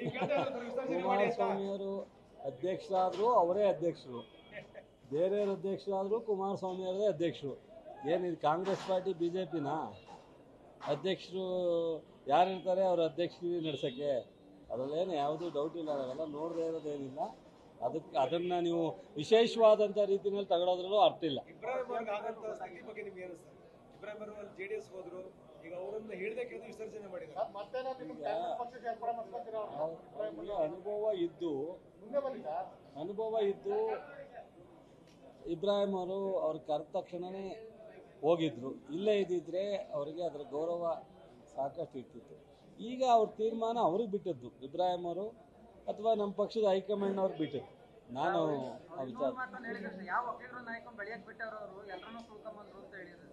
ಕುಮಾರಸ್ವಾಮಿಯವರು ಅಧ್ಯಕ್ಷರಾದ್ರು ಅವರೇ ಅಧ್ಯಕ್ಷರು ಬೇರೆಯವ್ರ ಅಧ್ಯಕ್ಷರಾದ್ರು ಕುಮಾರಸ್ವಾಮಿ ಅವರೇ ಅಧ್ಯಕ್ಷರು ಏನಿದು ಕಾಂಗ್ರೆಸ್ ಪಾರ್ಟಿ ಬಿ ಜೆ ಪಿನಾ ಅಧ್ಯಕ್ಷರು ಯಾರಿರ್ತಾರೆ ಅವ್ರ ಅಧ್ಯಕ್ಷರು ನಡೆಸೋಕ್ಕೆ ಅದರಲ್ಲೇನು ಯಾವುದೂ ಡೌಟ್ ಇಲ್ಲ ಅವೆಲ್ಲ ನೋಡದೇ ಇರೋದೇನಿಲ್ಲ ಅದಕ್ಕೆ ಅದನ್ನು ನೀವು ವಿಶೇಷವಾದಂಥ ರೀತಿಯಲ್ಲಿ ತಗೊಳೋದ್ರಲ್ಲೂ ಅರ್ಥ ಇಲ್ಲ ಇಬ್ರಾಹಿಂ ಅವ್ರಿಗೆ ಆದಂತ ಸ್ಥಿತಿ ಬಗ್ಗೆ ನಿಮ್ಗೆ ಏನು ಸರ್ ಇಬ್ರಾಹಿಂ ಅವರು ಅಲ್ಲಿ ಜೆ ಡಿ ಎಸ್ ಹೋದ್ರು ಈಗ ಅವರನ್ನ ಹೇಳ್ದೆ ಕೇಳಿದ್ರೆ ವಿಸರ್ಜನೆ ಮಾಡಿದ್ರು ಮತ್ತೇನೋ ನಿಮ್ಮ ಕಾಂಗ್ರೆಸ್ ಪಕ್ಷಕ್ಕೆ ಸೇರ್ಪಡೆ ಮಾಡ್ಕೊಂತೀರಾ ಅವ್ರನ್ನ? ಅವ್ರಿಗೆ ಅನುಭವ ಇದ್ದು ಮುಂದೆ ಬನ್ನಿ ಸರ್ ಅನುಭವ ಇದ್ದು ಇಬ್ರಾಹಿಂ ಅವರು ಅವ್ರು ಕರೆದ ತಕ್ಷಣವೇ ಹೋಗಿದ್ರು ಇಲ್ಲೇ ಇದ್ದಿದ್ರೆ ಅವರಿಗೆ ಅದರ ಗೌರವ ಸಾಕಷ್ಟು ಇರ್ತಿತ್ತು ಈಗ ಅವ್ರ ತೀರ್ಮಾನ ಅವ್ರಿಗೆ ಬಿಟ್ಟದ್ದು ಇಬ್ರಾಹಿಂ ಅವರು ಅಥವಾ ನಮ್ಮ ಪಕ್ಷದ ಹೈಕಮಾಂಡ್ ಅವ್ರಿಗೆ ಬಿಟ್ಟದ್ದು ನಾನು ಆ ವಿಚಾರ ಮಾತನ್ನ ಹೇಳಿದ್ರು ಸರ್, ಯಾವ ಒಕ್ಕಲಿಗರ ನಾಯಕನ್ ಬೆಳೆಯಕ್ ಬಿಟ್ಟವ್ರು ಅವರು ಎಲ್ಲರನ್ನೂ ತುಳ್ಕೊಂಬಂದ್ರು ಅಂತ ಹೇಳಿದ್ರು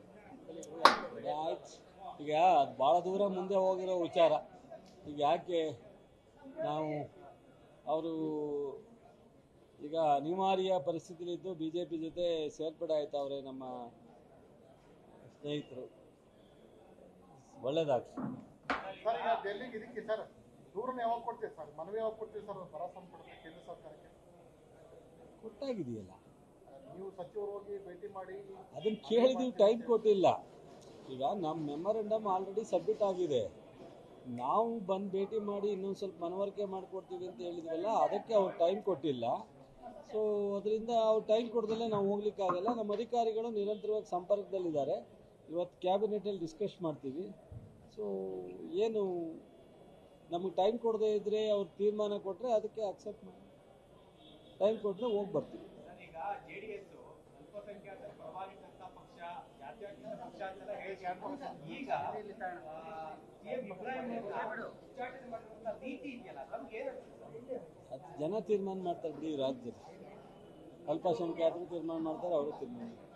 ಆಯ್ತು ಈಗ ಅದು ಭಾಳ ದೂರ ಮುಂದೆ ಹೋಗಿರೋ ವಿಚಾರ ಈಗ ಯಾಕೆ ನಾವು ಅವರು ಈಗ ಅನಿವಾರ್ಯ ಪರಿಸ್ಥಿತಿಲಿದ್ದು ಬಿ ಜೆ ಪಿ ಜೊತೆ ಸೇರ್ಪಡೆ ಆಯ್ತವ್ರೆ ನಮ್ಮ ಸ್ನೇಹಿತರು ಒಳ್ಳೇದಾಗ್ತದೆ ಸರ್ ಈಗ ಡೆಲ್ಲಿಗೆ ಇದಕ್ಕೆ ಸರ್ ದೂರನ್ನ ಯಾವಾಗ ಕೊಡ್ತೀವಿ ಸರ್ ಮನವಿ ಯಾವಾಗ ಕೊಡ್ತೀವಿ ಸರ್ ಬರ ಸಂಪುಟಕ್ಕೆ ಕೇಂದ್ರ ಸರ್ಕಾರಕ್ಕೆ ಕೊಟ್ಟಾಗಿದೆಯಲ್ಲ ನೀವು ಸಚಿವರು ಹೋಗಿ ಭೇಟಿ ಮಾಡಿ ಅದನ್ನು ಕೇಳಿದೀವಿ ಟೈಮ್ ಕೊಟ್ಟಿಲ್ಲ ಈಗ ನಮ್ಮ ಮೆಮೊರಂಡಮ್ ಆಲ್ರೆಡಿ ಸಬ್ಮಿಟ್ ಆಗಿದೆ ನಾವು ಬಂದು ಭೇಟಿ ಮಾಡಿ ಇನ್ನೊಂದು ಸ್ವಲ್ಪ ಮನವರಿಕೆ ಮಾಡಿಕೊಡ್ತೀವಿ ಅಂತ ಹೇಳಿದ್ವಲ್ಲ ಅದಕ್ಕೆ ಅವ್ರು ಟೈಮ್ ಕೊಟ್ಟಿಲ್ಲ ಸೊ ಅದರಿಂದ ಅವ್ರು ಟೈಮ್ ಕೊಡ್ದಲ್ಲೇ ನಾವು ಹೋಗ್ಲಿಕ್ಕಾಗಲ್ಲ ನಮ್ಮ ಅಧಿಕಾರಿಗಳು ನಿರಂತರವಾಗಿ ಸಂಪರ್ಕದಲ್ಲಿದ್ದಾರೆ ಇವತ್ತು ಕ್ಯಾಬಿನೆಟಲ್ಲಿ ಡಿಸ್ಕಸ್ ಮಾಡ್ತೀವಿ ಸೊ ಏನು ನಮಗೆ ಟೈಮ್ ಕೊಡದೇ ಇದ್ದರೆ ಅವ್ರು ತೀರ್ಮಾನ ಕೊಟ್ಟರೆ ಅದಕ್ಕೆ ಅಕ್ಸೆಪ್ಟ್ ಮಾಡಿ ಟೈಮ್ ಕೊಟ್ಟರೆ ಹೋಗಿ ಬರ್ತೀವಿ ಈಗ ಜೆಡಿಎಸ್ ಅಲ್ಪಸಂಖ್ಯಾತರ ಪ್ರಭಾವಿತಂತ ಪಕ್ಷ ಜಾತ್ಯತೀತ ಪಕ್ಷ ಅಂತೆಲ್ಲ ಹೇಳ್ತಾರೆ ಈಗ ಸಿಎಂ ಇಬ್ರಾಹಿಂ ಅವರು ಉಚ್ಚಾಟನೆ ಮಾಡಿರುವಂತ ರೀತಿ ಇದೆಯಲ್ಲ ನಮ್ಗೆ ಏನು ಅನ್ಸುತ್ತೆ? ಅದು ಜನ ತೀರ್ಮಾನ ಮಾಡ್ತಾರೆ ಬಿಡಿ ಈ ರಾಜ್ಯದಲ್ಲಿ ಅಲ್ಪಸಂಖ್ಯಾತರು ತೀರ್ಮಾನ ಮಾಡ್ತಾರೆ ಅವರು ತೀರ್ಮಾನ ಮಾಡ್ತಾರೆ